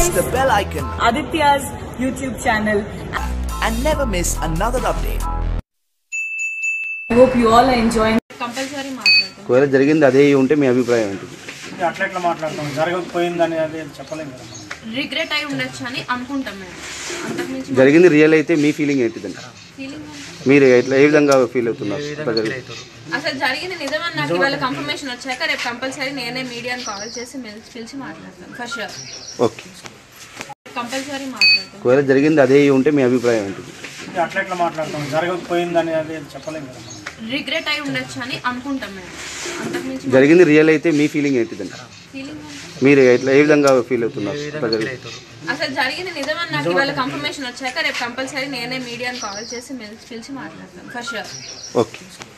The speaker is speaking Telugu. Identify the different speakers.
Speaker 1: press
Speaker 2: guys.
Speaker 1: the bell icon
Speaker 2: Aditya's YouTube channel.
Speaker 1: and never miss another update.
Speaker 2: I hope you all are enjoying.
Speaker 3: Compulsory మాట్లాడతాం
Speaker 4: ఒకవేళ జరిగింది అదే అయి ఉంటే మీ అభిప్రాయం ఏంటిది
Speaker 5: ఇది అట్లా ఎట్లా మాట్లాడతాం జరగకపోయిందని అది చెప్పలేము కదా మనం
Speaker 3: రిగ్రెట్ అయి ఉండొచ్చు అని అనుకుంటాం మేము అంతకుమించి
Speaker 4: జరిగింది రియల్ అయితే మీ ఫీలింగ్ ఏంటిదండి
Speaker 3: ఫీలింగ్
Speaker 4: మీరు ఎట్లా ఏ విధంగా ఫీల్ అవుతున్నారు అట్లా జరిగి-
Speaker 3: అసలు జరిగింది నిజమని నాకు ఇవాళ కన్ఫర్మేషన్ వచ్చాక రేపు కంపల్సరీ నేనే మీడియాని కాల్ చేసి మెల్- పిలిచి మాట్లాడతాను ఫర్ షూర్
Speaker 4: ఓకే
Speaker 3: కంపల్సరీ మాట్లాడతాం
Speaker 4: ఒకవేళ జరిగింది అదే అయి ఉంటే మీ అభిప్రాయం ఏంటిది
Speaker 5: ఇది అట్లా ఎట్లా మాట్లాడతాం జరగకపోయిందని అది చెప్పలేము కదా మనం
Speaker 3: రిగ్రెట్ అయి ఉండొచ్చు అని అనుకుంటాం మేము అంతకుమించి
Speaker 4: జరిగింది రియల్ అయితే మీ ఫీలింగ్ ఏంటిదండి
Speaker 3: ఫీలింగ్
Speaker 4: మీరు ఎట్లా ఏ విధంగా ఫీల్ అవుతున్నారు అట్లా జరిగి-
Speaker 3: అసలు జరిగింది నిజమని నాకు ఇవాళ కన్ఫర్మేషన్ వచ్చాక రేపు కంపల్సరీ నేనే మీడియాని కాల్ చేసి మెల్- పిలిచి మాట్లాడతాను ఫర్ షూర్
Speaker 4: ఓకే